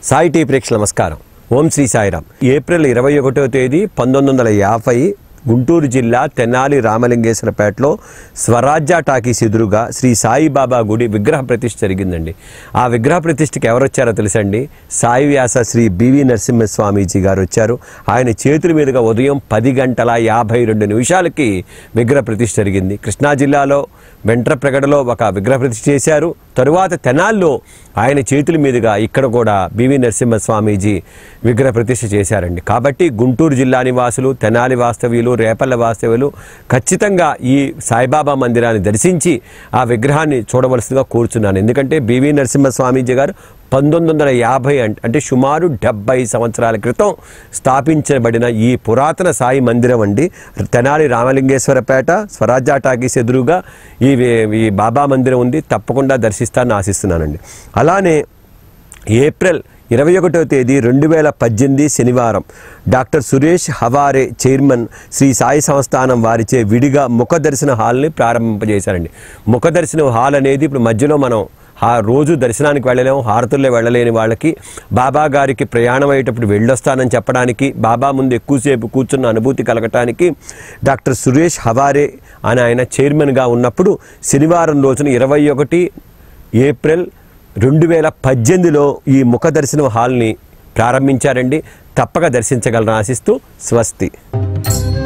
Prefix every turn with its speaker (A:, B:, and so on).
A: Sai tea ప్రేక్ష నమస్కారం ఓం Shri Sairam April ఇరవై ఒకటో తేదీ పంతొమ్మిది వందల యాభై గుంటూరు జిల్లా తెనాలి రామలింగేశ్వరపేటలో స్వరాజ్య టాకీస్ ఎదురుగా శ్రీ సాయిబాబా గుడి విగ్రహ ప్రతిష్ఠ జరిగిందండి ఆ విగ్రహ ప్రతిష్ఠకి ఎవరు వచ్చారో తెలుసండి సాయి వ్యాస శ్రీ బివి నరసింహ స్వామీజీ గారు వచ్చారు ఆయన చేతుల మీదుగా ఉదయం పది గంటల యాభై రెండు నిమిషాలకి విగ్రహ ప్రతిష్ఠ జరిగింది కృష్ణా జిల్లాలో వెంట్రప్రగడలో ఒక విగ్రహ ప్రతిష్ఠ చేశారు తరువాత తెనాల్లో ఆయన చేతుల మీదుగా ఇక్కడ కూడా బివి నరసింహ స్వామీజీ విగ్రహ ప్రతిష్ఠ చేశారండి కాబట్టి గుంటూరు జిల్లా నివాసులు తెనాలి వాస్తవ్యులు రేపల్ల వాస్తవ్యులు ఖచ్చితంగా ఈ సాయిబాబా మందిరాన్ని దర్శించి ఆ విగ్రహాన్ని చూడవలసిందిగా కోరుచున్నాను ఎందుకంటే బివి నరసింహ స్వామీజీ గారు పంతొమ్మిది వందల యాభై అంటే అంటే సుమారు డెబ్బై సంవత్సరాల క్రితం స్థాపించబడిన ఈ పురాతన సాయి మందిరం అండి తెనాలి రామలింగేశ్వరపేట స్వరాజ్య టాకీస్ ఎదురుగా ఈ ఈ బాబా మందిరం ఉంది తప్పకుండా దర్శిస్తానని ఆశిస్తున్నానండి అలానే ఏప్రిల్ ఇరవై ఒకటో తేదీ రెండు వేల పద్దెనిమిది శనివారం డాక్టర్ సురేష్ హవారే చైర్మన్ శ్రీ సాయి సంస్థానం వారిచే విడిగా ముఖ దర్శన హాల్ని ప్రారంభింపజేశారండి ముఖ దర్శన హాల్ అనేది ఇప్పుడు మధ్యలో మనం ఆ రోజు దర్శనానికి వెళ్ళలేము హారతుల్లో వెళ్ళలేని వాళ్ళకి బాబా గారికి ప్రయాణం అయ్యేటప్పుడు వెళ్ళొస్తానని చెప్పడానికి బాబా ముందు ఎక్కువసేపు కూర్చున్న అనుభూతి కలగటానికి డాక్టర్ సురేష్ హవారే అని ఆయన చైర్మన్గా ఉన్నప్పుడు శనివారం రోజున ఇరవై ఒకటి ఏప్రిల్ రెండు వేల పద్దెనిమిదిలో ఈ ముఖ దర్శనం హాల్ని ప్రారంభించారండి తప్పక దర్శించగలరని ఆశిస్తూ స్వస్తి